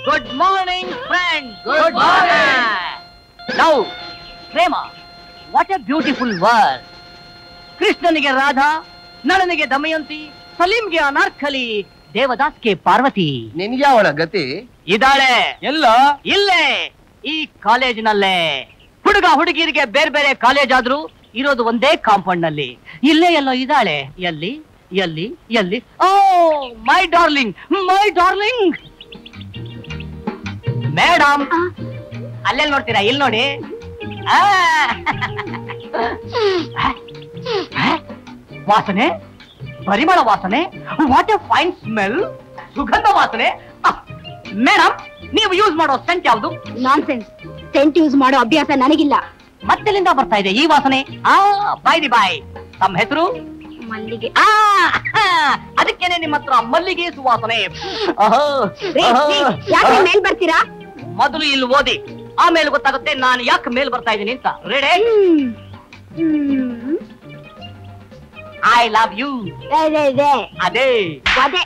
Good morning friend Good morning. Love ಪ್ರೇಮ what a beautiful word ಕೃಷ್ಣನಿಗೆ ರಾಧಾ ನಳನಿಗೆ ದಮಯಂತಿ ಸಲೀಂಗೆ ಅನಾರ್ಕಲಿ ದೇವದಾಸ್ಗೆ ಪಾರ್ವತಿ ನಿನ್ಗೆ ಅವಳ ಗತಿ ಇದ್ದಾಳೆ ಎಲ್ಲ ಇಲ್ಲೇ ಈ ಕಾಲೇಜಿನಲ್ಲೇ ಹುಡುಗ ಹುಡುಗಿರಿಗೆ ಬೇರೆ ಬೇರೆ ಕಾಲೇಜ್ ಆದ್ರೂ ಇರೋದು ಒಂದೇ ಕಾಂಪೌಂಡ್ ನಲ್ಲಿ ಇಲ್ಲೇ ಎಲ್ಲೋ ಇದ್ದಾಳೆ ಎಲ್ಲಿ ಎಲ್ಲಿ ಎಲ್ಲಿ oh my darling my darling madam ಅಲ್ಲೆಲ್ಲಿ ನೋಡ್ತೀರಾ ಇಲ್ಲಿ ನೋಡಿ ಆ. ವಾಸನೆ ಪರಿಮಳ ವಾಸನೆ ವಾಟ್ ಎ ಫೈನ್ ಸ್ಮೆಲ್ ಸುಗಂಧ ವಾಸನೆ ಮೇಡಮ್ ನೀವು ಯೂಸ್ ಮಾಡೋ ಸೆಂಟ್ ಯಾವುದು ನಾನ್ಸೆನ್ಸ್ ಸೆಂಟ್ ಯೂಸ್ ಮಾಡೋ ಅಭ್ಯಾಸ ನನಗಿಲ್ಲ ಮತ್ತೆಲ್ಲಿಂದ ಬರ್ತಾ ಇದೆ ಈ ವಾಸನೆ ಆ ಬಾಯ್ ದಿ ಬಾಯ್ ತಮ್ಮ ಹೆಸರು ಮಲ್ಲಿಗೆ ಆ ಅದಕ್ಕೇನೆ ನಿಮ್ಮ ಹತ್ರ ಮಲ್ಲಿಗೆ ಸುವಾಸನೆ ಅಹೋ, ರೀ, ಅಹೋ. ರೀ, ಯಾಕೆ ಮೇಲ್ ಬರ್ತೀರಾ ಮೊದಲು ಇಲ್ಲಿ ಓದಿ ಆಮೇಲೆ ಗೊತ್ತಾಗುತ್ತೆ ನಾನು ಯಾಕೆ ಮೇಲ್ ಬರ್ತಾ ಇದ್ದೀನಿ ಅಂತ ready hmm. Hmm. I love you ಇದೆ, ಇದೆ. ಅದೇ ಅದೇ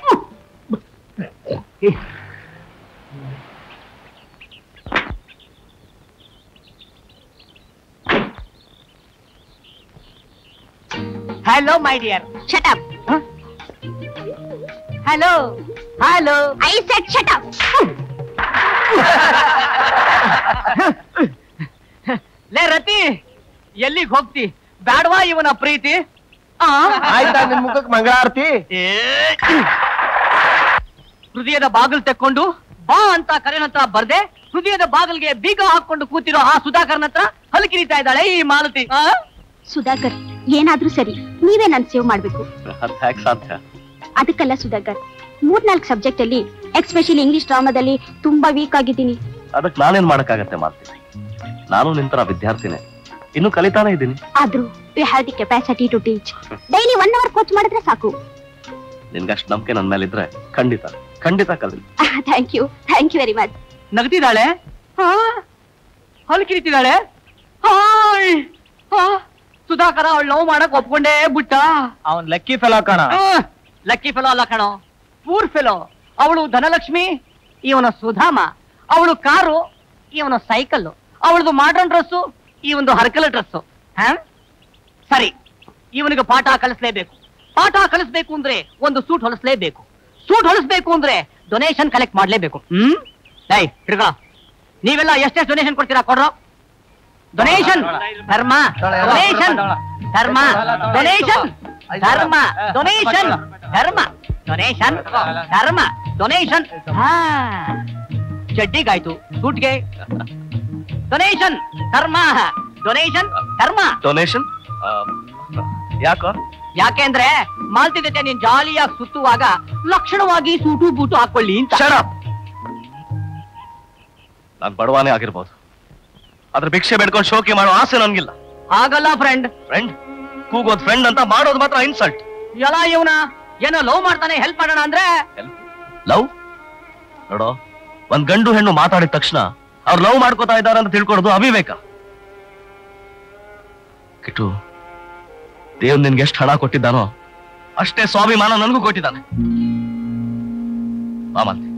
hello my dear shut up hello hello I set shut up ಲೇ ರತಿ ಎಲ್ಲಿಗೆ ಹೋಗ್ತಿ ಬ್ಯಾಡ್ವಾ ಇವನ ಪ್ರೀತಿ ಆ? ಆಯ್ತಾ ನಿನ್ ಮುಖಕ್ಕೆ ಮಂಗಳಾರತಿ ಏ, ಹೃದಯದ ಬಾಗಿಲು ತೆಕ್ಕೊಂಡು ಬಾ ಅಂತ ಕರೆನ ಹತ್ರ ಬರ್ದೆ ಹೃದಯದ ಬಾಗಿಲಿಗೆ ಬೀಗ ಹಾಕೊಂಡು ಕೂತಿರೋ ಆ ಸುಧಾಕರ್ನ ಹತ್ರ ಹಲಕಿರಿತಾ ಇದ್ದಾಳೆ ಈ ಮಾಲತಿ ಆ? ಸುಧಾಕರ್ ಏನಾದ್ರೂ ಸರಿ ನೀವೇ ನನ್ ಸೇವ್ ಮಾಡ್ಬೇಕು ಅದ್ ಹ್ಯಾಕ್ ಸಾಧ್ಯ ಅದಕ್ಕಲ್ಲ ಸುಧಾಕರ್ ಮೂರ್ನಾಲ್ಕು ಸಬ್ಜೆಕ್ಟ್ ಅಲ್ಲಿ ಎಕ್ಸ್ಪೆಷಲಿ ಇಂಗ್ಲಿಷ್ ಡ್ರಾಮಾದಲ್ಲಿ ತುಂಬಾ ವೀಕ್ ಆಗಿದ್ದೀನಿ ಅದಕ್ಕೆ ನಾನೇನ್ ಮಾಡಕ್ಕಾಗತ್ತೆ ಮಾಡ್ತೀನಿ ನಾನು ನಿಂತರ ವಿದ್ಯಾರ್ಥಿನೇ ಇನ್ನು ಕಲಿತಾನೆ ಇದ್ದೀನಿ ಆದ್ರೂ you have the capacity to teach daily one hour coach ಮಾಡಿದ್ರೆ ಸಾಕು ನಿನ್ಗಷ್ಟು ನಂಬಿಕೆ ನನ್ ಮೇಲೆ ಇದ್ರೆ ಖಂಡಿತ ಖಂಡಿತ ಕಲಿ thank you thank you very much ನಗ್ತಿದ್ದಾಳೆ ಆ? ಹಲ್ಕಿರಿತಿದ್ದಾಳೆ ಹಾಯ್ ಆ, ಸುಧಾಕರ ಅವಳು ನೋವು ಮಾಡಕ್ ಒಪ್ಕೊಂಡೇ ಬಿಟ್ಟ ಅವನ್ ಲಕ್ಕಿ ಫೆಲೋ ಕಣ ಲಕ್ಕಿ ಫೆಲೋ ಅಲ್ಲ ಕಣೋ ಪೂರ್ ಫೆಲೋ ಅವಳು ಧನಲಕ್ಷ್ಮಿ ಇವನ ಸುಧಾಮ ಅವಳು ಕಾರು ಇವನ ಸೈಕಲ್ ಅವಳದು ಮಾಡ್ರನ್ ಡ್ರೆಸ್ಸು ಇವನದು ಹರ್ಕಲ ಡ್ರೆಸ್ಸು ಹ ಸರಿ ಇವನಿಗೆ ಪಾಠ ಕಲಿಸ್ಲೇಬೇಕು ಪಾಠ ಕಲಿಸ್ಬೇಕು ಅಂದ್ರೆ ಒಂದು ಸೂಟ್ ಹೊಲಿಸ್ಲೇಬೇಕು ಸೂಟ್ ಹೊಲಿಸ್ಬೇಕು ಅಂದ್ರೆ ಡೊನೇಷನ್ ಕಲೆಕ್ಟ್ ಮಾಡ್ಲೇಬೇಕು ಹ್ಮ್ ಏಯ್ ಹಿಡ್ಕೊ ನೀವೆಲ್ಲ ಎಷ್ಟೆಷ್ಟು ಡೊನೇಷನ್ ಕೊಡ್ತೀರಾ ಕೊಡ್ರೋ ಡೊನೇಷನ್ ಧರ್ಮ ಡೊನೇಷನ್ ಧರ್ಮ ಡೊನೇಷನ್ ಧರ್ಮ ಡೊನೇಷನ್ ಧರ್ಮ ಡೊನೇಷನ್ ಧರ್ಮ ಡೊನೇಷನ್ ಚಡ್ಡಿಗಾಯ್ತು ಸೂಟ್ಗೆ ಡೊನೇಷನ್ ಧರ್ಮ ಡೊನೇಷನ್ ಧರ್ಮ ಡೊನೇಷನ್ ಯಾಕೋ ಯಾಕೆಂದ್ರೆ ಮಾಲ್ತಿ ಜೊತೆ ನೀನ್ ಜಾಲಿಯಾಗಿ ಸುತ್ತುವಾಗ ಲಕ್ಷಣವಾಗಿ ಸೂಟು ಬೂಟು ಹಾಕೊಳ್ಳಿ ಅಂತ ನಾನ್ ಬಡವಾನೇ ಆಗಿರ್ಬೋದು ಆದ್ರೆ ಭಿಕ್ಷೆ ಬೇಡ್ಕೊಂಡು ಶೋಕಿ ಮಾಡೋ ಆಸೆ ನನ್ಗಿಲ್ಲ ಹಾಗಲ್ಲ ಫ್ರೆಂಡ್ ಫ್ರೆಂಡ್ ಕೂಗೋದ್ ಫ್ರೆಂಡ್ ಅಂತ ಮಾಡೋದು ಮಾತ್ರ ಇನ್ಸಲ್ಟ್ ಎಲ್ಲ ಇವನ ಏನೋ ಲವ್ ಮಾಡ್ತಾನೆ ಹೆಲ್ಪ್ ಮಾಡೋಣ ಅಂದ್ರೆ ಲವ್ ನೋಡೋ ಒಂದ್ ಗಂಡು ಹೆಣ್ಣು ಮಾತಾಡಿದ ತಕ್ಷಣ ಅವ್ರು ಲವ್ ಮಾಡ್ಕೋತಾ ಇದ್ದಾರೆ ಅಂತ ತಿಳ್ಕೊಡೋದು ಅವಿವೇಕ ಕಿಟ್ಟು ದೇವ್ ನಿನ್ಗೆ ಎಷ್ಟು ಹಣ ಕೊಟ್ಟಿದ್ದಾನೋ ಅಷ್ಟೇ ಸ್ವಾಭಿಮಾನ ನನಗೂ ಕೊಟ್ಟಿದ್ದಾನೆ ಮಾಮಂತೆ